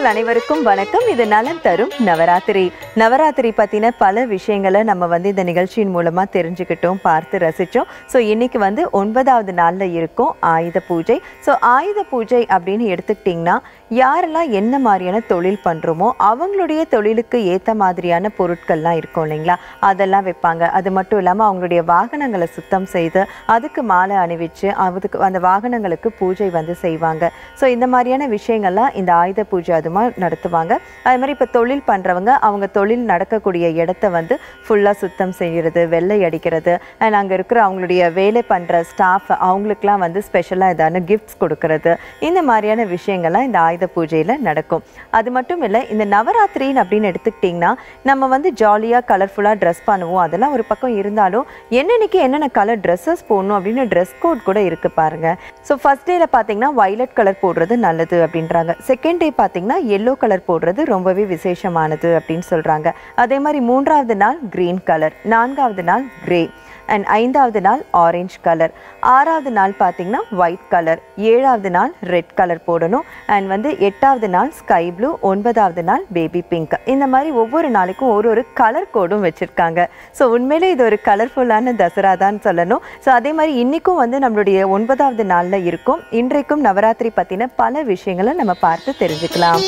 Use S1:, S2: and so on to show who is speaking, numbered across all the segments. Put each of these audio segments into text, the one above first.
S1: நேயர்கள் அனைவருக்கும் வணக்கம் இது நலன் தரும் நவராத்திரி நவராத்திரி பத்தின பல விஷயங்களை நம்ம வந்து இந்த நிகழ்ச்சியின் மூலமா தெரிஞ்சுக்கிட்டோம் பார்த்து ரசிச்சோம் ஸோ இன்னைக்கு வந்து ஒன்பதாவது நாள்ல இருக்கும் ஆயுத பூஜை ஸோ ஆயுத பூஜை அப்படின்னு எடுத்துக்கிட்டிங்கன்னா யாரெல்லாம் என்ன மாதிரியான தொழில் பண்றோமோ அவங்களுடைய தொழிலுக்கு ஏத்த மாதிரியான பொருட்கள்லாம் இருக்கும் இல்லைங்களா அதெல்லாம் வைப்பாங்க அது மட்டும் இல்லாம அவங்களுடைய வாகனங்களை சுத்தம் செய்து அதுக்கு மாலை அணிவிச்சு அதுக்கு அந்த வாகனங்களுக்கு பூஜை வந்து செய்வாங்க ஸோ இந்த மாதிரியான விஷயங்கள்லாம் இந்த ஆயுத பூஜை அதுமா நடத்துவாங்க அது மாதிரி இப்போ தொழில் பண்ணுறவங்க அவங்க தொழில் நடக்கக்கூடிய இடத்த வந்து ஃபுல்லாக சுத்தம் செய்கிறது வெள்ளை அடிக்கிறது அண்ட் அங்கே இருக்கிற அவங்களுடைய வேலை பண்ணுற ஸ்டாஃப் அவங்களுக்குலாம் வந்து ஸ்பெஷலாக ஏதான கிஃப்ட்ஸ் கொடுக்கறது இந்த மாதிரியான விஷயங்கள்லாம் இந்த ஆயுத பூஜையில் நடக்கும் அது மட்டும் இல்லை இந்த நவராத்திரின்னு அப்படின்னு எடுத்துக்கிட்டிங்கன்னா நம்ம வந்து ஜாலியாக கலர்ஃபுல்லாக ட்ரெஸ் பண்ணுவோம் அதெல்லாம் ஒரு பக்கம் இருந்தாலும் என்னென்னைக்கு என்னென்ன கலர் ட்ரெஸ்ஸஸ் போடணும் அப்படின்னு ட்ரெஸ் கோட் கூட இருக்கு பாருங்க ஸோ ஃபர்ஸ்ட் டேல பார்த்தீங்கன்னா வயலட் கலர் போடுறது நல்லது அப்படின்றாங்க செகண்ட் டே பார்த்தீங்கன்னா எல்லோ கலர் போடுறது ரொம்பவே விசேஷமானது அப்படின்னு சொல்றாங்க அதே மாதிரி மூன்றாவது நாள் கிரீன் கலர் நான்காவது நாள் கிரே அண்ட் ஐந்தாவது நாள் ஆரஞ்சு கலர் ஆறாவது நாள் பார்த்தீங்கன்னா ஒயிட் கலர் ஏழாவது நாள் ரெட் கலர் போடணும் அண்ட் வந்து எட்டாவது நாள் ஸ்கை ப்ளூ ஒன்பதாவது நாள் பேபி பிங்க் இந்த மாதிரி ஒவ்வொரு நாளைக்கும் ஒரு ஒரு கலர் கோடும் வச்சுருக்காங்க ஸோ உண்மையிலே இது ஒரு கலர்ஃபுல்லான தசரா தான் சொல்லணும் ஸோ அதே மாதிரி இன்றைக்கும் வந்து நம்மளுடைய ஒன்பதாவது நாளில் இருக்கும் இன்றைக்கும் நவராத்திரி பற்றின பல விஷயங்களை நம்ம பார்த்து தெரிஞ்சுக்கலாம்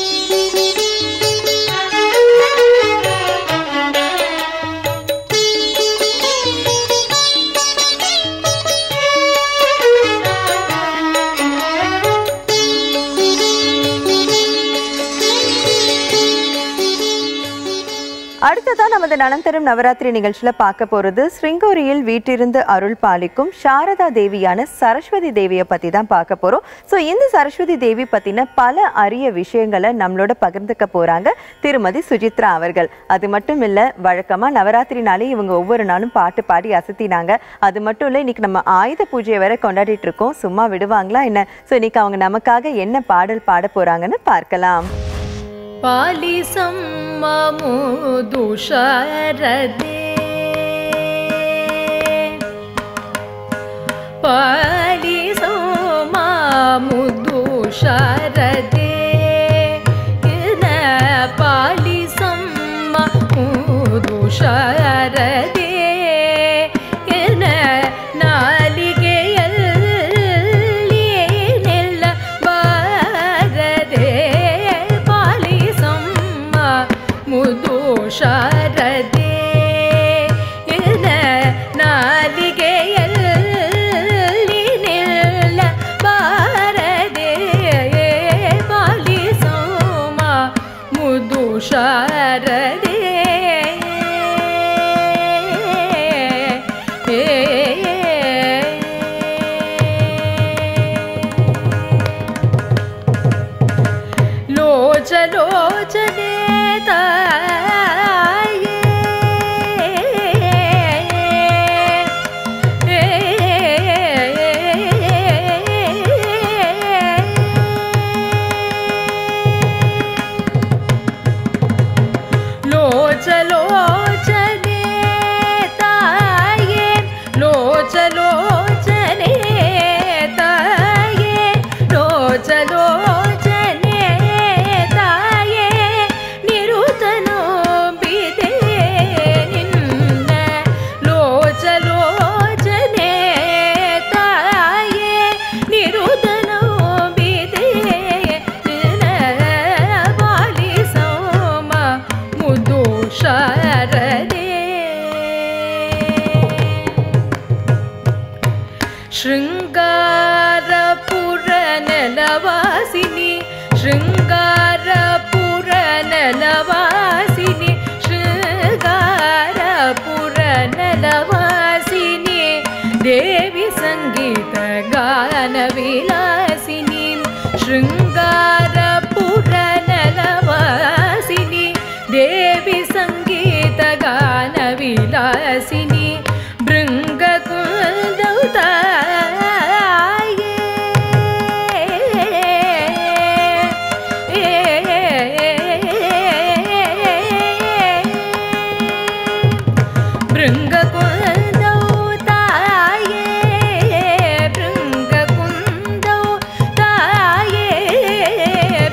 S1: அடுத்ததான் நமது நலம் தரும் நவராத்திரி நிகழ்ச்சியில பார்க்க போறது ஸ்ருங்கோரியில் வீட்டிருந்து அருள் பாலிக்கும் சாரதா தேவியான சரஸ்வதி தேவியை பத்தி தான் பார்க்க போறோம் ஸோ இந்த சரஸ்வதி தேவி பத்தின பல அரிய விஷயங்களை நம்மளோட பகிர்ந்துக்க போறாங்க திருமதி சுஜித்ரா அவர்கள் அது மட்டும் இல்ல வழக்கமா நவராத்திரினாலே இவங்க ஒவ்வொரு நாளும் பாட்டு பாடி அசத்தினாங்க அது மட்டும் இல்ல இன்னைக்கு நம்ம ஆயுத பூஜையை வேற கொண்டாடிட்டு இருக்கோம் சும்மா விடுவாங்களா என்ன ஸோ இன்னைக்கு அவங்க நமக்காக என்ன பாடல் பாட போறாங்கன்னு பார்க்கலாம்
S2: पालिसं ममुदुषरदे पालिसं मामुदुषरदे न पालिसं ममुदुषरदे न ನಾಲಿಗೆಯಲ್ಲಿ ನೆಲ್ಲ ಬಾರದೆ ಪಾಲಿಸಮ್ಮ ಮುದು ಶಾರದೆ ಎನ ನಾಲಿಗೆಯಲ್ಲಿ ನೆಲ್ಲ ಬಾರದೆ ಪಾಲಿಸಮ್ಮ ಮುದು ಶಾರದೆ ಲೋಚ ಲೋಚನೆ ತಾಯೇ ಲೋಚ ಲೋಚನೆ ತಾಯೇ ಲೋಚ ಲೋಚನೆ ತಾಯೇ ಲೋಚ ಲೋಚನೆ ತಾಯೇ ನಿರುತನೋ ಬಿದೆ ನಿನ್ನ ಲೋಚ ಲೋಚನೆ ತಾಯೇ ನಿರುತನೋ ಬಿದೆ ನಿನ್ನ ಪಾಲಿಸೋಮ ಮುದು ಶಾರದೆ ಶೃಂಗಾರಪುರನಲವಾಸಿನಿ ಶೃಂಗಾರಪುರನಲವಾಸಿನಿ ಶೃಂಗಾರಪುರನಲವಾಸಿನಿ ದೇವಿ ಸಂಗೀತ ಗಾನ ವಿಲಾಸಿನಿ ಶೃಂಗಾರಪುರನಲವಾಸಿನಿ ದೇವಿ ಸಂಗೀತ ಗಾನ ವಿಲಾಸಿನಿ ಭೃಂಗಕುಂದೌತಾಯೇ ಭೃಂಗಕುಂದೌ ತಾಯೇ ಭೃಂಗಕುಂದೌ ತಾಯೇ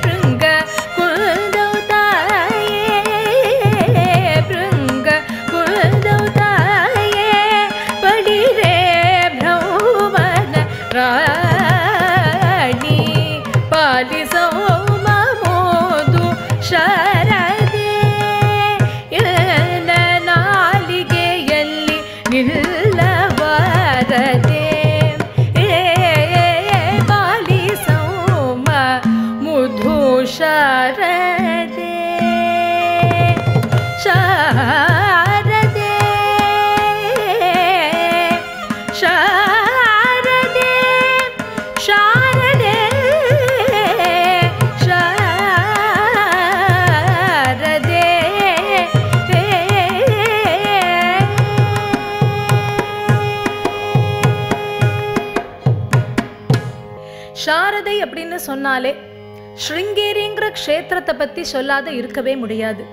S2: சாரதை அப்படின்னு சொன்னாலே ஸ்ருங்கேரிங்கிற க்ஷேத்திரத்தை பத்தி சொல்லாத இருக்கவே முடியாது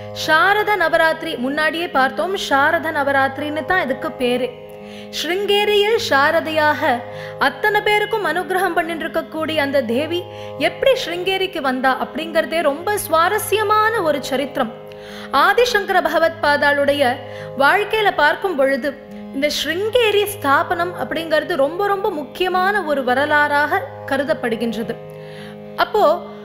S2: சாரத நவராத்திரி முன்னாடியே பார்த்தோம் சாரத நவராத்திரின்னு தான் இதுக்கு பேரு ஸ்ருங்கேரியில் சாரதையாக அத்தனை பேருக்கும் அனுகிரகம் பண்ணிட்டு இருக்கக்கூடிய அந்த தேவி எப்படி ஸ்ருங்கேரிக்கு வந்தா அப்படிங்கறதே ரொம்ப சுவாரஸ்யமான ஒரு சரித்திரம் ஆதிசங்கர பகவத் பாதாளுடைய வாழ்க்கையில பார்க்கும் பொழுது இந்த ஸ்ருங்கேரி ஸ்தாபனம் அப்படிங்கிறது ரொம்ப ரொம்ப முக்கியமான ஒரு வரலாறாக கருதப்படுகின்றது அப்போ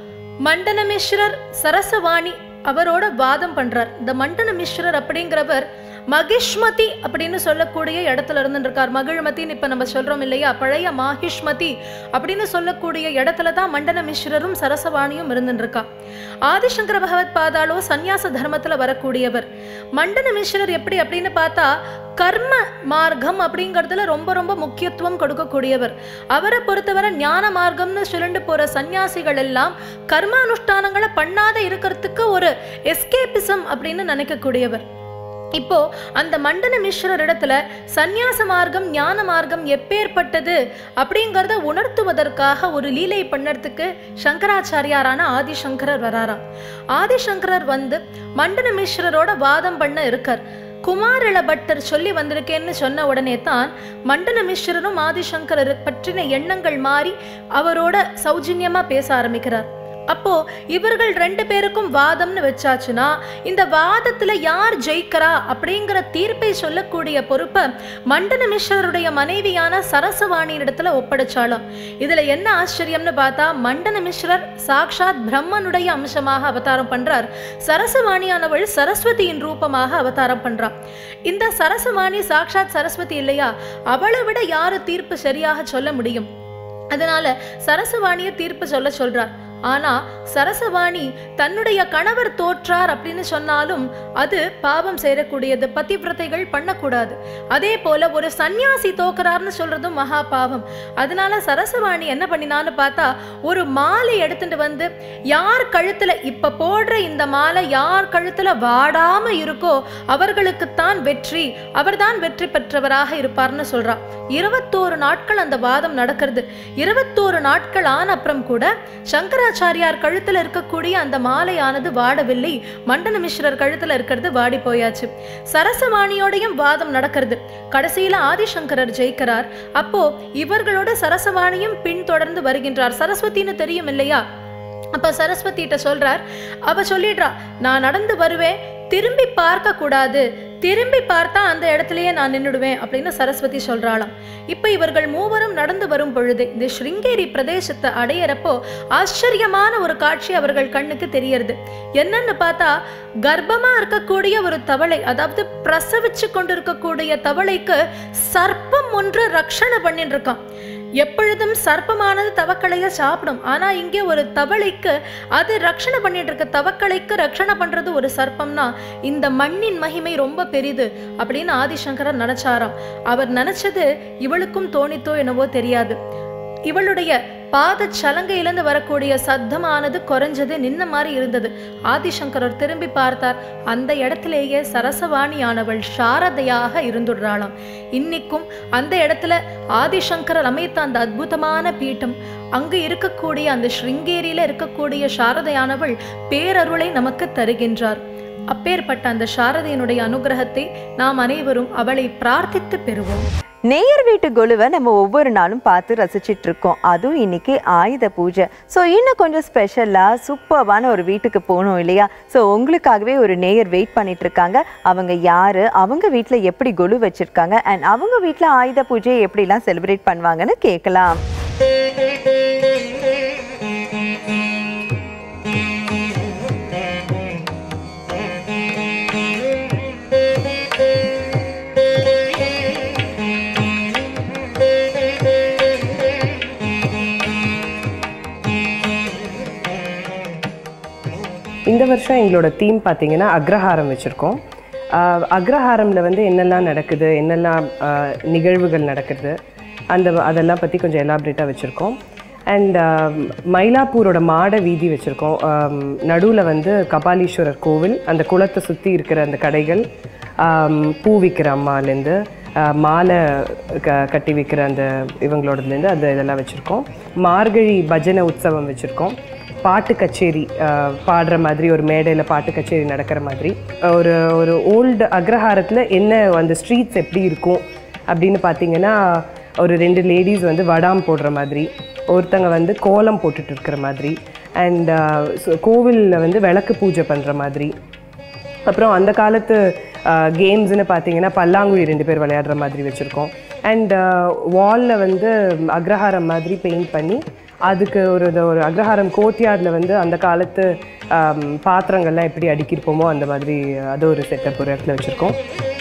S2: மண்டன மிஸ்ரர் சரசவாணி அவரோட வாதம் பண்றார் இந்த மண்டன மிஸ்ரர் அப்படிங்கிறவர் மகிஷ்மதி அப்படின்னு சொல்லக்கூடிய இடத்துல இருந்துருக்கார் மகிழ்மதின்னு இப்ப நம்ம சொல்றோம் இல்லையா பழைய மாஹிஷ்மதி அப்படின்னு சொல்லக்கூடிய இடத்துல தான் மண்டன மிஸ்ரரும் சரசவாணியும் இருந்துருக்கா ஆதிசங்கர பகவத் பாதாளோ சந்நியாச தர்மத்துல வரக்கூடியவர் மண்டன மிஸ்ரர் எப்படி அப்படின்னு பார்த்தா கர்ம மார்க்கம் அப்படிங்கிறதுல ரொம்ப ரொம்ப முக்கியத்துவம் கொடுக்கக்கூடியவர் அவரை பொறுத்தவரை ஞான மார்க்கம்னு சொல்லிட்டு போற சன்னியாசிகள் எல்லாம் கர்மானுஷ்டானங்களை பண்ணாத இருக்கிறதுக்கு ஒரு எஸ்கேபிசம் அப்படின்னு நினைக்கக்கூடியவர் இப்போ அந்த மண்டன மிஸ்ரர் இடத்துல சந்நியாச மார்க்கம் ஞான மார்க்கம் எப்பேற்பட்டது அப்படிங்கிறத உணர்த்துவதற்காக ஒரு லீலை பண்ணறதுக்கு சங்கராச்சாரியாரான ஆதிசங்கரர் வராராம் ஆதிசங்கரர் வந்து மண்டன மிஸ்ரரோட வாதம் பண்ண இருக்கார் குமாரிள பட்டர் சொல்லி வந்திருக்கேன்னு சொன்ன உடனே தான் மண்டன மிஸ்ரரும் ஆதிசங்கரர் பற்றின எண்ணங்கள் மாறி அவரோட சௌஜன்யமா பேச ஆரம்பிக்கிறார் அப்போ இவர்கள் ரெண்டு பேருக்கும் வாதம்னு வச்சாச்சுன்னா இந்த வாதத்துல யார் ஜெயிக்கிறா அப்படிங்கிற தீர்ப்பை சொல்லக்கூடிய பொறுப்பை மண்டன மிஸ்ரருடைய மனைவியான சரசவாணி இடத்துல ஒப்படைச்சாலும் இதுல என்ன ஆச்சரியம்னு பார்த்தா மண்டன மிஸ்ரர் சாக்ஷாத் பிரம்மனுடைய அம்சமாக அவதாரம் பண்றார் சரசவாணியானவள் சரஸ்வதியின் ரூபமாக அவதாரம் பண்றா இந்த சரசவாணி சாக்ஷாத் சரஸ்வதி இல்லையா அவளை விட யாரு தீர்ப்பு சரியாக சொல்ல முடியும் அதனால சரசவாணிய தீர்ப்பு சொல்ல சொல்றார் ஆனா சரசவாணி தன்னுடைய கணவர் தோற்றார் அப்படின்னு சொன்னாலும் அது பாவம் சேரக்கூடியது பதிவிரதைகள் பண்ணக்கூடாது அதே போல ஒரு சந்நியாசி தோக்குறார்னு சொல்றதும் மகா பாவம் அதனால சரசவாணி என்ன பண்ணினான்னு பார்த்தா ஒரு மாலை எடுத்துட்டு வந்து யார் கழுத்துல இப்ப போடுற இந்த மாலை யார் கழுத்துல வாடாம இருக்கோ அவர்களுக்குத்தான் வெற்றி அவர்தான் வெற்றி பெற்றவராக இருப்பார்னு சொல்றா இருபத்தோரு நாட்கள் அந்த வாதம் நடக்கிறது இருபத்தோரு நாட்கள் ஆன அப்புறம் கூட சங்கராச்சாரியார் கழுத்துல இருக்கக்கூடிய அந்த மாலையானது வாடவில்லை மண்டன மிஸ்ரர் கழுத்துல இருக்கிறது வாடி போயாச்சு சரசவாணியோடையும் வாதம் நடக்கிறது கடைசியில ஆதிசங்கரர் ஜெயிக்கிறார் அப்போ இவர்களோட சரசவாணியும் பின்தொடர்ந்து வருகின்றார் சரஸ்வதின்னு தெரியும் இல்லையா அப்ப சரஸ்வதிட்ட சொல்றார் அவ சொல்லிடுறா நான் நடந்து வருவேன் திரும்பி பார்க்க கூடாது திரும்பி பார்த்தா அந்த இடத்துலயே நான் நின்னுடுவேன் அப்படின்னு சரஸ்வதி சொல்றாளாம் இப்ப இவர்கள் மூவரும் நடந்து வரும் பொழுது இந்த ஸ்ருங்கேரி பிரதேசத்தை அடையறப்போ ஆச்சரியமான ஒரு காட்சி அவர்கள் கண்ணுக்கு தெரியறது என்னன்னு பார்த்தா கர்ப்பமா இருக்கக்கூடிய ஒரு தவளை அதாவது பிரசவிச்சு கொண்டிருக்கக்கூடிய தவளைக்கு சர்ப்பம் ஒன்று ரக்ஷணை பண்ணிட்டு இருக்கான் எப்பொழுதும் சர்ப்பமானது தவக்களைய சாப்பிடும் ஆனா இங்கே ஒரு தவளைக்கு அது ரக்ஷணை பண்ணிட்டு இருக்க தவக்களைக்கு ரக்ஷணை பண்றது ஒரு சர்ப்பம்னா இந்த மண்ணின் மகிமை ரொம்ப பெரிது அப்படின்னு ஆதிசங்கரர் நினைச்சாராம் அவர் நினைச்சது இவளுக்கும் தோணித்தோ என்னவோ தெரியாது இவளுடைய பாத சலங்கையிலிருந்து வரக்கூடிய சத்தமானது குறைஞ்சது நின்ன மாதிரி இருந்தது ஆதிசங்கரர் திரும்பி பார்த்தார் அந்த இடத்திலேயே சரசவாணியானவள் சாரதையாக இருந்துடுறாளாம் இன்னிக்கும் அந்த இடத்துல ஆதிசங்கரர் அமைத்த அந்த அற்புதமான பீட்டம் அங்கு இருக்கக்கூடிய அந்த ஸ்ருங்கேரியில இருக்கக்கூடிய சாரதையானவள் பேரருளை நமக்கு தருகின்றார் அப்பேற்பட்ட அந்த சாரதையினுடைய அனுகிரகத்தை நாம் அனைவரும் அவளை பிரார்த்தித்து பெறுவோம்
S1: நேயர் வீட்டு கொலுவை நம்ம ஒவ்வொரு நாளும் பார்த்து ரசிச்சிட்டு இருக்கோம் அதுவும் இன்னைக்கு ஆயுத பூஜை ஸோ இன்னும் கொஞ்சம் ஸ்பெஷலாக சூப்பர்வான ஒரு வீட்டுக்கு போகணும் இல்லையா ஸோ உங்களுக்காகவே ஒரு நேயர் வெயிட் பண்ணிட்டு இருக்காங்க அவங்க யாரு அவங்க வீட்டில் எப்படி கொலு வச்சிருக்காங்க அண்ட் அவங்க வீட்டில் ஆயுத பூஜையை எப்படிலாம் செலிப்ரேட் பண்ணுவாங்கன்னு கேட்கலாம்
S3: இந்த வருஷம் எங்களோட தீம் பார்த்தீங்கன்னா அக்ரஹாரம் வச்சுருக்கோம் அக்ரஹாரமில் வந்து என்னெல்லாம் நடக்குது என்னெல்லாம் ஆஹ், நிகழ்வுகள் நடக்குது அந்த அதெல்லாம் பற்றி கொஞ்சம் எலாபரேட்டாக வச்சுருக்கோம் அண்ட் மயிலாப்பூரோட மாட வீதி வச்சுருக்கோம் நடுவில் வந்து கபாலீஸ்வரர் கோவில் அந்த குளத்தை சுற்றி இருக்கிற அந்த கடைகள் ஆம், பூ விற்கிற அம்மாலேருந்து ஆஹ் மாலை க கட்டி வைக்கிற அந்த இவங்களோடதுலேருந்து அந்த இதெல்லாம் வச்சுருக்கோம் மார்கழி பஜனை உற்சவம் வச்சுருக்கோம் பாட்டு கச்சேரி ஆஹ் பாடுற மாதிரி ஒரு மேடையில் பாட்டு கச்சேரி நடக்கிற மாதிரி ஒரு ஒரு ஓல்டு அக்ரஹாரத்தில் என்ன அந்த ஸ்ட்ரீட்ஸ் எப்படி இருக்கும் அப்படின்னு பார்த்தீங்கன்னா ஒரு ரெண்டு லேடிஸ் வந்து வடாம் போடுற மாதிரி ஒருத்தங்க வந்து கோலம் போட்டுட்டு இருக்கிற மாதிரி அண்ட் கோவிலில் வந்து விளக்கு பூஜை பண்ணுற மாதிரி அப்புறம் அந்த காலத்து கேம்ஸ்னு பார்த்தீங்கன்னா பல்லாங்குழி ரெண்டு பேர் விளையாடுற மாதிரி வச்சுருக்கோம் அண்ட் வாலில் வந்து அக்ரஹாரம் மாதிரி பெயிண்ட் பண்ணி அதுக்கு ஒரு இது ஒரு அக்ரஹாரம் கோர்ட்யார்டில் வந்து அந்த காலத்து ஆம், பாத்திரங்கள்லாம் எப்படி அடுக்கியிருப்போமோ அந்த மாதிரி அது ஒரு செட்டப் ஒரு இடத்துல வச்சுருக்கோம்